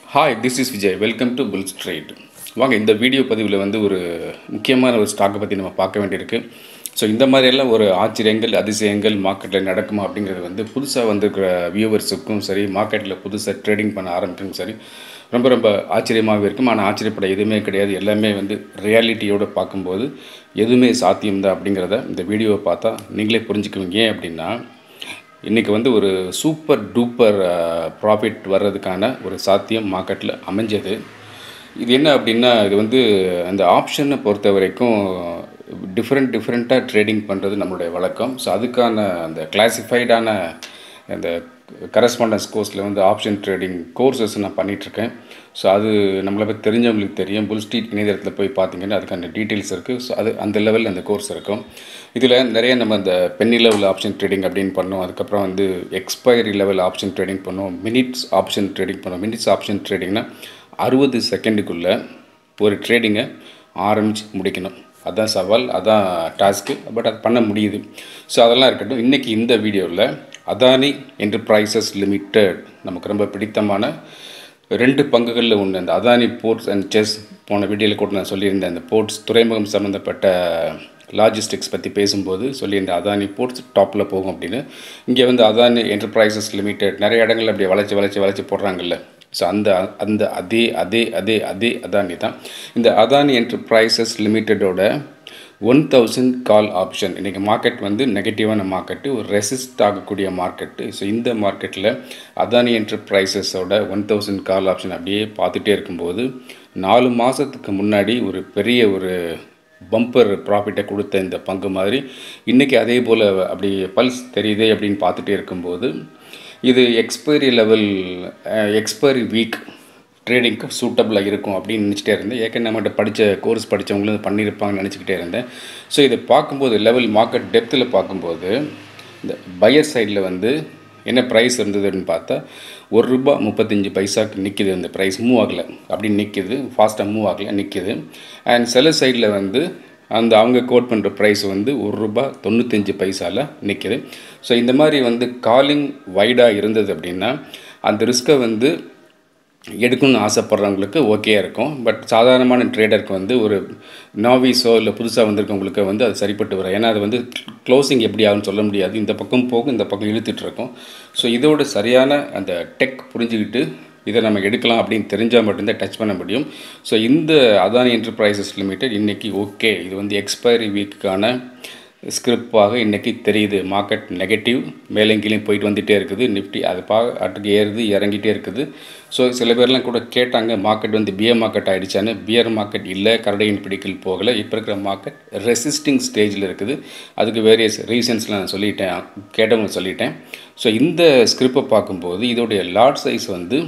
hi this is Vijay welcome to bull street வாங்க இந்த video பதிவில் வந்து ஒரு முக்கியமான ஒரு ஸ்டாக்கை பற்றி நம்ம பார்க்க வேண்டியிருக்கு ஸோ இந்த மாதிரியெல்லாம் ஒரு ஆச்சரியங்கள் அதிசயங்கள் மார்க்கெட்டில் நடக்குமா அப்படிங்கிறது வந்து புதுசாக வந்திருக்கிற வியூவர்ஸுக்கும் சரி மார்க்கெட்டில் புதுசாக ட்ரேடிங் பண்ண ஆரம்பிக்கும் சரி ரொம்ப ரொம்ப ஆச்சரியமாகவே இருக்கும் ஆனால் ஆச்சரியப்பட எதுவுமே கிடையாது எல்லாமே வந்து ரியாலிட்டியோடு பார்க்கும்போது எதுவுமே சாத்தியம்தான் அப்படிங்கிறத இந்த வீடியோவை பார்த்தா நீங்களே புரிஞ்சுக்குவீங்க ஏன் அப்படின்னா இன்றைக்கி வந்து ஒரு சூப்பர் டூப்பர் ப்ராஃபிட் வர்றதுக்கான ஒரு சாத்தியம் மார்க்கெட்டில் அமைஞ்சது இது என்ன அப்படின்னா இது வந்து அந்த ஆப்ஷனை பொறுத்த வரைக்கும் டிஃப்ரெண்ட் டிஃப்ரெண்ட்டாக ட்ரேடிங் பண்ணுறது நம்மளுடைய வழக்கம் ஸோ அதுக்கான அந்த கிளாசிஃபைடான அந்த கரஸ்பாண்டன்ஸ் கோர்ஸில் வந்து ஆப்ஷன் ட்ரேடிங் கோர்சஸ் நான் பண்ணிகிட்ருக்கேன் ஸோ அது நம்மளை பற்றி தெரிஞ்சவங்களுக்கு தெரியும் புல் ஸ்ட்ரீட் இணையதளத்தில் போய் பார்த்தீங்கன்னா அதுக்கான டீட்டெயில்ஸ் இருக்குது ஸோ அது அந்த லெவலில் அந்த கோர்ஸ் இருக்கும் இதில் நிறைய நம்ம அந்த பென்னி லெவல் ஆப்ஷன் ட்ரேடிங் அப்படின்னு பண்ணோம் அதுக்கப்புறம் வந்து எக்ஸ்பைரி லெவல் ஆப்ஷன் ட்ரேடிங் பண்ணோம் மினிட்ஸ் ஆப்ஷன் ட்ரேடிங் பண்ணோம் மினிட்ஸ் ஆப்ஷன் ட்ரேடிங்னா அறுபது செகண்டுக்குள்ளே ஒரு ட்ரேடிங்கை ஆரம்பித்து முடிக்கணும் அதான் சவால் அதான் டாஸ்க்கு பட் அது பண்ண முடியுது ஸோ அதெல்லாம் இருக்கட்டும் இன்றைக்கி இந்த வீடியோவில் அதானி என்டர்பிரைசஸ் லிமிட்டட் நமக்கு ரொம்ப பிடித்தமான ரெண்டு பங்குகளில் ஒன்று அந்த அதானி போர்ட்ஸ் அண்ட் செஸ் போன வீடியோவில் கூட நான் சொல்லியிருந்தேன் அந்த போர்ட்ஸ் துறைமுகம் சம்மந்தப்பட்ட லாஜிஸ்டிக்ஸ் பற்றி பேசும்போது சொல்லியிருந்தேன் அதானி போர்ட்ஸ் டாப்பில் போகும் அப்படின்னு இங்கே வந்து அதானி என்டர்பிரைசஸ் லிமிடெட் நிறைய இடங்கள் அப்படியே வளைச்சி வளைச்சி வளைச்சி போடுறாங்கல்ல ஸோ அந்த அந்த அதே அதே அதே அதே அதானி தான் இந்த அதானி என்டர்பிரைசஸ் லிமிட்டடோட ஒன் தௌசண்ட் கால் ஆப்ஷன் இன்றைக்கி மார்க்கெட் வந்து நெகட்டிவான மார்க்கெட்டு ஒரு ரெசிஸ்ட் ஆகக்கூடிய மார்க்கெட்டு ஸோ இந்த மார்க்கெட்டில் அதானி என்டர்பிரைசஸோட ஒன் தௌசண்ட் கால் ஆப்ஷன் அப்படியே பார்த்துட்டே இருக்கும்போது நாலு மாதத்துக்கு முன்னாடி ஒரு பெரிய ஒரு பம்பர் ப்ராஃபிட்டை கொடுத்த இந்த பங்கு மாதிரி இன்றைக்கி அதே போல் அப்படி பல்ஸ் தெரியுதே அப்படின்னு பார்த்துட்டே இருக்கும்போது இது எக்ஸ்பைரி லெவல் எக்ஸ்பைரி வீக் ட்ரேடிங்க்கு சூட்டபிளாக இருக்கும் அப்படின்னு நினச்சிட்டே இருந்தேன் ஏற்கனவே நம்மகிட்ட படித்த கோர்ஸ் படித்தவங்களும் பண்ணியிருப்பாங்கன்னு நினச்சிக்கிட்டே இருந்தேன் ஸோ இதை பார்க்கும்போது லெவல் மார்க்கெட் டெப்த்தில் பார்க்கும்போது இந்த பையர் சைடில் வந்து என்ன ப்ரைஸ் இருந்ததுன்னு பார்த்தா ஒரு ரூபா முப்பத்தஞ்சு பைசாக்கு நிற்கிது அந்த ப்ரைஸ் மூவ் ஆகலை அப்படின்னு நிற்கிது ஃபாஸ்ட்டாக மூவ் ஆகலை நிற்கிது அண்ட் சில சைடில் வந்து அந்த அவங்க கோட் பண்ணுற ப்ரைஸ் வந்து ஒரு ரூபா தொண்ணூத்தஞ்சு பைசாவில் நிற்கிது ஸோ இந்த மாதிரி வந்து காலிங் வைடாக இருந்தது அப்படின்னா அந்த ரிஸ்க்கை வந்து எடுக்கணும்னு ஆசைப்பட்றவங்களுக்கு ஓகேயாக இருக்கும் பட் சாதாரணமான ட்ரேடருக்கு வந்து ஒரு நாவிஸோ இல்லை புதுசாக வந்திருக்கவங்களுக்கு வந்து அது சரிப்பட்டு வரும் ஏன்னா அது வந்து க்ளோசிங் எப்படி ஆகும்னு சொல்ல முடியாது இந்த பக்கம் போகும் இந்த பக்கம் இழுத்துட்டு இருக்கும் ஸோ இதோட சரியான அந்த டெக் புரிஞ்சுக்கிட்டு இதை நம்ம எடுக்கலாம் அப்படின்னு தெரிஞ்சால் மட்டும்தான் டச் பண்ண முடியும் ஸோ இந்த அதானி என்டர்பிரைசஸ் லிமிடெட் இன்றைக்கி ஓகே இது வந்து எக்ஸ்பைரி வீக்குக்கான ஸ்கிரிப்பாக இன்றைக்கி தெரியுது மார்க்கெட் நெகட்டிவ் மேலங்கிலையும் போயிட்டு வந்துகிட்டே இருக்குது நிஃப்டி அது பா அட்டுக்கு ஏறுது இறங்கிட்டே இருக்குது ஸோ சில பேர்லாம் கூட கேட்டாங்க மார்க்கெட் வந்து பியர் மார்க்கெட் ஆகிடுச்சான்னு பியர் மார்க்கெட் இல்லை கரடையின் பிடிக்கல் போகலை இப்போ இருக்கிற மார்க்கெட் ரெசிஸ்டிங் ஸ்டேஜில் இருக்குது அதுக்கு வேரியஸ் ரீசன்ஸ்லாம் நான் சொல்லிட்டேன் கேட்டவங்க சொல்லிட்டேன் ஸோ இந்த ஸ்கிரிப்பை பார்க்கும்போது இதோடைய லார்ட் சைஸ் வந்து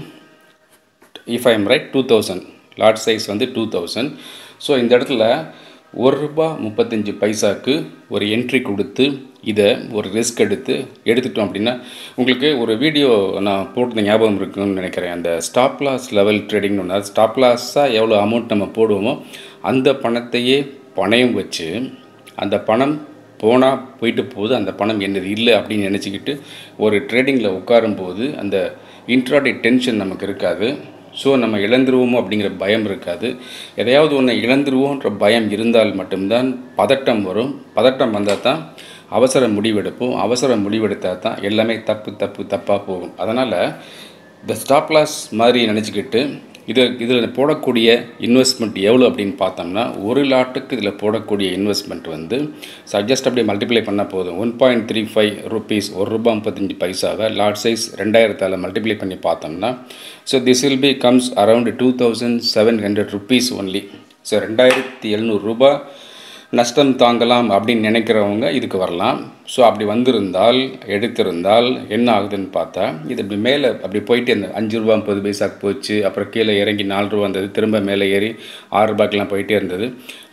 if I am right two thousand lot size வந்து டூ தௌசண்ட் ஸோ இந்த இடத்துல ஒரு ரூபா முப்பத்தஞ்சு பைசாக்கு ஒரு என்ட்ரி கொடுத்து இதை ஒரு ரிஸ்க் எடுத்து எடுத்துட்டோம் அப்படின்னா உங்களுக்கு ஒரு வீடியோ நான் போட்டு ஞாபகம் இருக்குன்னு நினைக்கிறேன் அந்த ஸ்டாப் லாஸ் லெவல் ட்ரேடிங்னு ஒன்று ஸ்டாப் லாஸாக எவ்வளோ அமௌண்ட் நம்ம போடுவோமோ அந்த பணத்தையே பணயம் வச்சு அந்த பணம் போனால் போயிட்டு போகுது அந்த பணம் என்னது இல்லை அப்படின்னு நினச்சிக்கிட்டு ஒரு ட்ரேடிங்கில் உட்காரும்போது அந்த இன்ட்ராடே டென்ஷன் நமக்கு இருக்காது ஸோ நம்ம இழந்துருவோமோ அப்படிங்கிற பயம் இருக்காது எதையாவது ஒன்று இழந்துருவோன்ற பயம் இருந்தால் மட்டும்தான் பதட்டம் வரும் பதட்டம் வந்தால் தான் அவசர முடிவெடுப்போம் அவசர முடிவெடுத்தால் தான் எல்லாமே தப்பு தப்பு தப்பாக போகும் அதனால் இந்த ஸ்டாப் லாஸ் மாதிரி நினச்சிக்கிட்டு இது இதில் போடக்கூடிய இன்வெஸ்ட்மெண்ட் எவ்வளோ அப்படின்னு பார்த்தோம்னா ஒரு லாட்டுக்கு இதில் போடக்கூடிய இன்வெஸ்ட்மெண்ட் வந்து சஜஸ்ட் அப்படியே மல்டிப்ளை பண்ணால் போதும் one point three five rupees ஒரு ரூபா முப்பத்தஞ்சு பைசாவை லாட் சைஸ் ரெண்டாயிரத்தால் மல்டிப்ளை பண்ணி பார்த்தோம்னா so this will be comes around two thousand seven hundred rupees only so ரெண்டாயிரத்தி எழுநூறுரூபா நஷ்டம் தாங்கலாம் அப்படின்னு நினைக்கிறவங்க இதுக்கு வரலாம் ஸோ அப்படி வந்திருந்தால் எடுத்திருந்தால் என்ன ஆகுதுன்னு பார்த்தா இது இப்படி மேலே அப்படி போயிட்டு அந்த அஞ்சு ரூபா முப்பது பைசாக்கு போச்சு அப்புறம் கீழே இறங்கி நாலு ரூபா வந்தது திரும்ப மேலே ஏறி ஆறு ரூபாய்க்கெலாம் போயிட்டே இருந்தது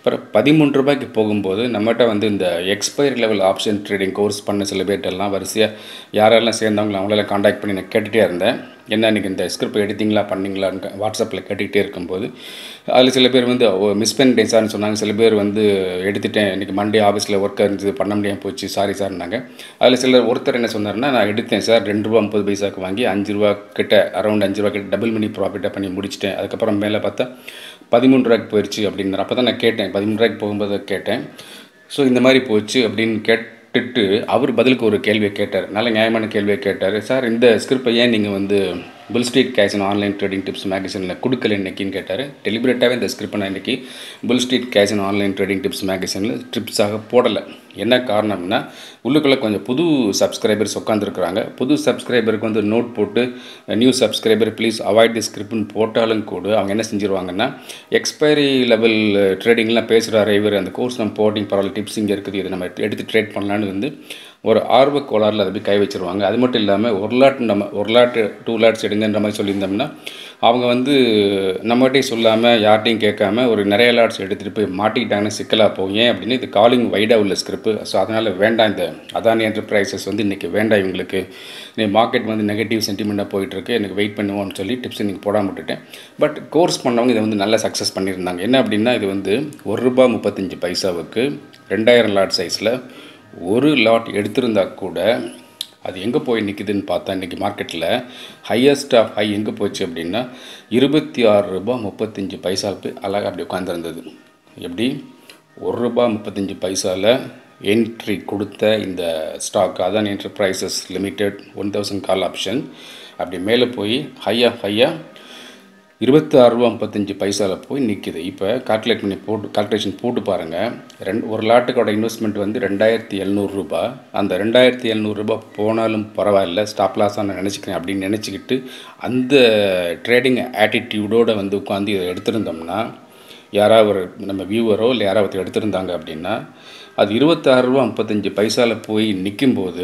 அப்புறம் பதிமூன்று ரூபாய்க்கு போகும்போது நம்மகிட்ட வந்து இந்த expiry level option trading course பண்ண சில பேர்ட்டெல்லாம் வரிசையாக யாரெல்லாம் சேர்ந்தவங்களோ அவங்களெல்லாம் காண்டாக்ட் பண்ணி நான் கேட்டுகிட்டே இருந்தேன் என்ன இன்றைக்கி இந்த ஸ்கிரிப்ட் எடுத்தீங்களா பண்ணீங்களான்னு வாட்ஸ்அப்பில் கேட்டுக்கிட்டே இருக்கும்போது அதில் சில பேர் வந்து மிஸ் பண்ணிட்டேன் சார்னு சொன்னாங்க சில பேர் வந்து எடுத்துட்டேன் இன்றைக்கி மண்டே ஆஃபீஸில் ஒர்க் இருந்தது பண்ண முடியாமல் போச்சு சாரி சார்னாங்க அதில் சிலர் ஒருத்தர் என்ன சொன்னார்னா நான் எடுத்தேன் சார் ரெண்டு ரூபா முப்பது பைசாக்கு வாங்கி அஞ்சு ரூபா கிட்ட அரௌண்ட் அஞ்சு ரூபா கிட்ட டபுள் மணி ப்ராஃபிட்டாக பண்ணி முடிச்சிட்டேன் அதுக்கப்புறம் மேலே பார்த்தா பதிமூணு ரூபாய்க்கு போயிடுச்சு அப்படின்னார் அப்போ தான் நான் கேட்டேன் பதிமூணு ரூபாய்க்கு போகும்போது கேட்டேன் ஸோ இந்த மாதிரி போச்சு அப்படின்னு கேட்டுட்டு அவர் பதிலுக்கு ஒரு கேள்வியை கேட்டார் நல்ல நியாயமான கேள்வியை கேட்டார் சார் இந்த ஸ்கிரிப்டை ஏன் நீங்கள் வந்து புல் ஸ்ட்ரீட் கேஷன் ஆன்லைன் ட்ரேடிங் டிப்ஸ் மேகசினில் கொடுக்கல இன்னைக்குன்னு கேட்டார் டெலிபரேட்டாகவே இந்த ஸ்கிரிப்ட் நான் இன்றைக்கி புல் ஸ்ட்ரீட் கேஷன் ஆன்லைன் ட்ரேடிங் டிப்ஸ் மேகசினில் ட்ரிப்ஸாக போடலை என்ன காரணம்னா உள்ளுக்குள்ளே கொஞ்சம் புது சப்ஸ்கிரைபர்ஸ் உட்காந்துருக்குறாங்க புது சப்ஸ்கிரைபருக்கு வந்து நோட் போட்டு new subscriber please avoid the ஸ்கிரிப்ட்னு போட்டாலும் கூட அவங்க என்ன செஞ்சுருவாங்கன்னா எக்ஸ்பைரி லெவல் ட்ரேடிங்லாம் பேசுகிறாரு இவர் அந்த கோர்ஸ் நம்ம போட்டிங் பரவாயில்ல டிப்ஸ் இங்கே இருக்குது இதை நம்ம எடுத்து ட்ரேட் பண்ணலான்னு வந்து ஒரு ஆர்வ கோளாறில் அதை போய் கை வச்சிருவாங்க அது மட்டும் இல்லாமல் ஒரு லாட் நம்ம ஒரு லாட் டூ லாட்ஸ் எடுங்கன்ற மாதிரி சொல்லியிருந்தோம்னா அவங்க வந்து நம்மகிட்டே சொல்லாமல் யார்ட்டையும் கேட்காம ஒரு நிறைய லாட்ஸ் எடுத்துகிட்டு போய் மாட்டிக்கிட்டாங்கன்னு சிக்கலாக போகும் ஏன் அப்படின்னு இது காலிங் வைடாக உள்ள ஸ்கிரிப்ட் ஸோ அதனால் வேண்டாம் இந்த அதானி என்டர்பிரைசஸ் வந்து இன்றைக்கி வேண்டாம் இவங்களுக்கு நீ மார்க்கெட் வந்து நெகட்டிவ் சென்டிமெண்ட்டாக போயிட்டுருக்கு எனக்கு வெயிட் பண்ணுவோம்னு சொல்லி டிப்ஸ் இன்றைக்கி போடாம விட்டுட்டேன் பட் கோர்ஸ் பண்ணவங்க இதை வந்து நல்லா சக்ஸஸ் பண்ணியிருந்தாங்க என்ன அப்படின்னா இது வந்து ஒரு ரூபா முப்பத்தஞ்சு பைசாவுக்கு ரெண்டாயிரம் லாட் சைஸில் ஒரு லாட் எடுத்திருந்தா கூட அது எங்கே போய் நிற்குதுன்னு பார்த்தா இன்றைக்கி மார்க்கெட்டில் ஹையஸ்ட் ஆஃப் ஹை எங்கே போச்சு அப்படின்னா இருபத்தி ஆறு ரூபா முப்பத்தஞ்சு பைசா போய் அழகாக அப்படி உட்காந்துருந்தது எப்படி ஒரு ரூபா முப்பத்தஞ்சு பைசாவில் என்ட்ரி கொடுத்த இந்த ஸ்டாக் அதான் enterprises limited one thousand call option அப்படி மேலே போய் ஹையாக ஹையாக இருபத்தி ஆறு ரூபா முப்பத்தஞ்சு பைசாவில் போய் நிற்கிது இப்போ கால்குலேட் பண்ணி போட்டு கால்குலேஷன் போட்டு பாருங்கள் ரெண்டு ஒரு லாட்டுக்கோட இன்வெஸ்ட்மெண்ட் வந்து ரெண்டாயிரத்தி எழுநூறுரூபா அந்த ரெண்டாயிரத்தி எழுநூறுரூபா போனாலும் பரவாயில்ல ஸ்டாப் லாஸாக நான் நினச்சிக்கிறேன் அப்படின்னு நினச்சிக்கிட்டு அந்த ட்ரேடிங் ஆட்டிடியூடோடு வந்து உட்காந்து இதை எடுத்திருந்தோம்னா யாராவது ஒரு நம்ம வியூவரோ இல்லை யாராவது எடுத்திருந்தாங்க அப்படின்னா அது இருபத்தாறு ரூபா முப்பத்தஞ்சு பைசாவில் போய் நிற்கும்போது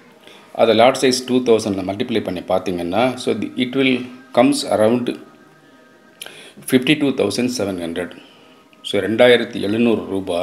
அதை லாட் சைஸ் டூ தௌசண்டில் மல்டிப்ளை பண்ணி பார்த்தீங்கன்னா so it will comes around fifty two thousand seven hundred so ரெண்டாயிரத்தி எழுநூறு ரூபா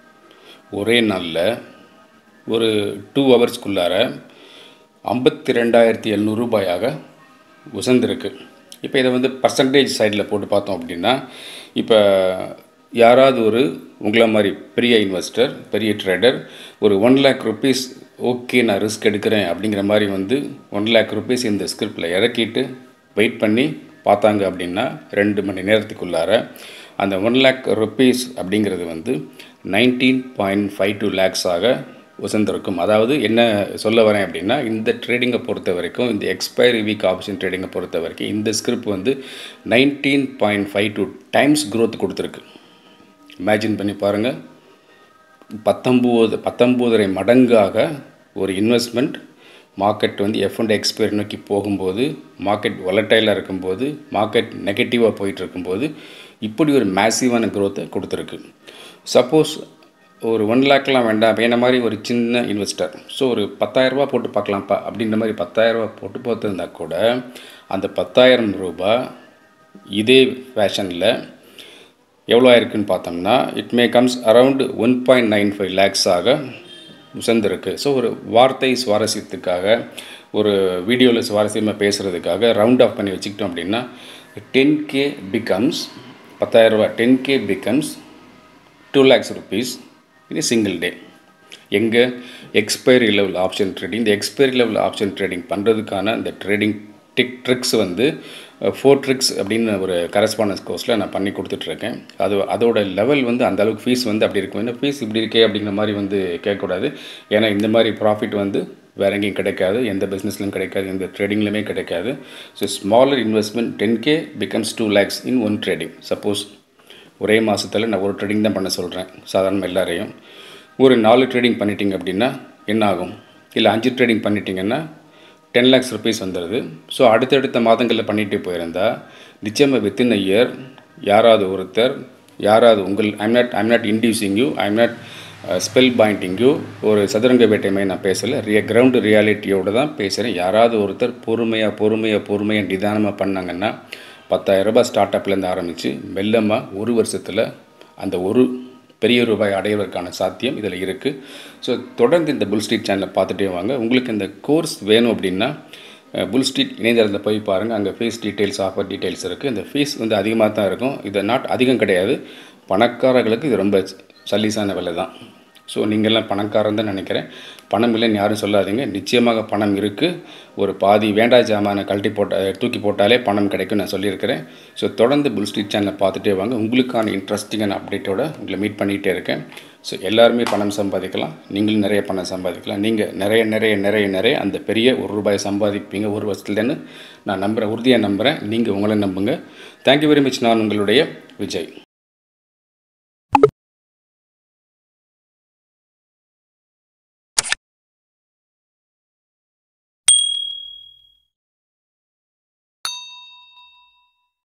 ஒரே நாளில் ஒரு டூ ஹவர்ஸ்க்குள்ளார ஐம்பத்தி ரெண்டாயிரத்தி எழுநூறு ரூபாயாக உசந்திருக்கு இப்போ இதை வந்து பர்சன்டேஜ் சைடில் போட்டு பார்த்தோம் அப்படின்னா இப்போ யாராவது ஒரு உங்களை மாதிரி பெரிய இன்வெஸ்டர் பெரிய ட்ரேடர் ஒரு ஒன் லேக் ருபீஸ் ஓகே நான் ரிஸ்க் எடுக்கிறேன் அப்படிங்கிற மாதிரி வந்து ஒன் லேக் ருபீஸ் இந்த ஸ்கிரிப்டில் இறக்கிட்டு வெயிட் பண்ணி பார்த்தாங்க அப்படின்னா ரெண்டு மணி நேரத்துக்குள்ளார அந்த ஒன் லேக் ருப்பீஸ் அப்படிங்கிறது வந்து நைன்டீன் பாயிண்ட் ஃபைவ் டூ லேக்ஸாக உசந்திருக்கும் அதாவது என்ன சொல்ல வரேன் அப்படின்னா இந்த ட்ரேடிங்கை பொறுத்த வரைக்கும் இந்த எக்ஸ்பைரி வீக் ஆப்ஷன் ட்ரேடிங்கை பொறுத்த வரைக்கும் இந்த ஸ்கிரிப்ட் வந்து nineteen point five two times growth கொடுத்துருக்கு இமேஜின் பண்ணி பாருங்கள் பத்தொம்போது பத்தொம்போதரை மடங்காக ஒரு இன்வெஸ்ட்மெண்ட் மார்க்கெட் வந்து எஃப் அண்ட் எக்ஸ்பைரி நோக்கி போகும்போது மார்க்கெட் வொலட்டைலாக இருக்கும்போது மார்க்கெட் நெகட்டிவாக போயிட்டு இருக்கும்போது இப்படி ஒரு மேசிவான க்ரோத்தை கொடுத்துருக்கு சப்போஸ் ஒரு ஒன் லேக்லாம் வேண்டாம் என்ன மாதிரி ஒரு சின்ன இன்வெஸ்டர் ஸோ ஒரு பத்தாயிரரூபா போட்டு பார்க்கலாம்ப்பா அப்படின்ற மாதிரி பத்தாயிரரூபா போட்டு பார்த்துருந்தா கூட அந்த பத்தாயிரம் ரூபாய் இதே ஃபேஷனில் எவ்வளோ ஆயிருக்குன்னு பார்த்தோம்னா it may comes around one point nine five லேக்ஸாக உசந்திருக்கு ஸோ ஒரு வார்த்தை சுவாரஸ்யத்துக்காக ஒரு வீடியோவில் சுவாரஸ்யமாக பேசுகிறதுக்காக ரவுண்ட் ஆஃப் பண்ணி வச்சுக்கிட்டோம் அப்படின்னா டென் கே பிகம்ஸ் பத்தாயிரரூபா ten K becomes two lakhs rupees இது சிங்கிள் டே எங்கே எக்ஸ்பைரி லெவல் ஆப்ஷன் ட்ரேடிங் இந்த எக்ஸ்பைரி லெவல் ஆப்ஷன் ட்ரேடிங் பண்ணுறதுக்கான இந்த ட்ரேடிங் டிக் ட்ரிக்ஸ் வந்து ஃபோர் ட்ரிக்ஸ் அப்படின்னு ஒரு கரஸ்பாண்டன்ஸ் கோர்ஸில் நான் பண்ணி கொடுத்துட்ருக்கேன் அது அதோட லெவல் வந்து அந்த அளவுக்கு ஃபீஸ் வந்து அப்படி இருக்கும் ஏன்னா ஃபீஸ் இப்படி இருக்கே அப்படிங்கிற மாதிரி வந்து கேட்கக்கூடாது ஏன்னா இந்த மாதிரி ப்ராஃபிட் வந்து வேற எங்கேயும் கிடைக்காது எந்த பிஸ்னஸ்லையும் கிடைக்காது எந்த ட்ரேடிங்லையுமே கிடைக்காது so smaller investment ten K becomes two lakhs in one trading suppose ஒரே மாதத்தில் நான் ஒரு ட்ரேடிங் தான் பண்ண சொல்கிறேன் சாதாரண எல்லாரையும் ஒரு நாலு ட்ரேடிங் பண்ணிட்டீங்க அப்படின்னா என்ன ஆகும் இல்லை அஞ்சு ட்ரேடிங் பண்ணிட்டீங்கன்னா டென் லேக்ஸ் ருபீஸ் வந்துடுது ஸோ அடுத்தடுத்த மாதங்களில் பண்ணிட்டு போயிருந்தா நிச்சயமாக வித்தின் அ இயர் யாராவது ஒருத்தர் யாராவது உங்கள் I'm not I'm not inducing you I'm not spell pointing you ஒரு சதுரங்க வேட்டை மாதிரி நான் பேசலை ரிய கிரவுண்டு ரியாலிட்டியோடு தான் பேசுகிறேன் யாராவது ஒருத்தர் பொறுமையாக பொறுமையாக பொறுமையாக நிதானமாக பண்ணாங்கன்னா பத்தாயிரம் ரூபாய் ஸ்டார்ட் அப்லேருந்து ஆரம்பித்து மெல்லமாக ஒரு வருஷத்தில் அந்த ஒரு பெரிய ரூபாய் அடைவதற்கான சாத்தியம் இதில் இருக்குது ஸோ தொடர்ந்து இந்த புல் ஸ்ட்ரீட் சேனலை பார்த்துட்டே வாங்க உங்களுக்கு இந்த கோர்ஸ் வேணும் அப்படின்னா அஹ், புல் ஸ்ட்ரீட் இணையதளத்தில் போய் பாருங்கள் அங்கே ஃபீஸ் டீட்டெயில்ஸ் ஆஃபர் டீட்டெயில்ஸ் இருக்குது இந்த ஃபீஸ் வந்து அதிகமாக தான் இருக்கும் இது நாட் அதிகம் கிடையாது பணக்காரர்களுக்கு இது ரொம்ப சல்லீஸான விலை தான் ஸோ நீங்கள்லாம் பணக்காரன் தான் நினைக்கிறேன் பணம் இல்லைன்னு யாரும் சொல்லாதீங்க நிச்சயமாக பணம் இருக்குது ஒரு பாதி வேண்டா ஜாமான கழட்டி போட்ட தூக்கி போட்டாலே பணம் கிடைக்கும் நான் சொல்லியிருக்கிறேன் ஸோ தொடர்ந்து புல் ஸ்ட்ரீட் சேனலை பார்த்துட்டே வாங்க உங்களுக்கான இன்ட்ரெஸ்டிங்கான அப்டேட்டோட உங்களை மீட் பண்ணிகிட்டே இருக்கேன் ஸோ எல்லாருமே பணம் சம்பாதிக்கலாம் நீங்களும் நிறைய பணம் சம்பாதிக்கலாம் நீங்கள் நிறைய நிறைய நிறைய நிறைய அந்த பெரிய ஒரு ரூபாய் சம்பாதிப்பீங்க ஒரு வருஷத்துலேன்னு நான் நம்புகிறேன் உறுதியாக நம்புகிறேன் நீங்கள் உங்களை நம்புங்க தேங்க்யூ வெரி மச் நான் உங்களுடைய விஜய்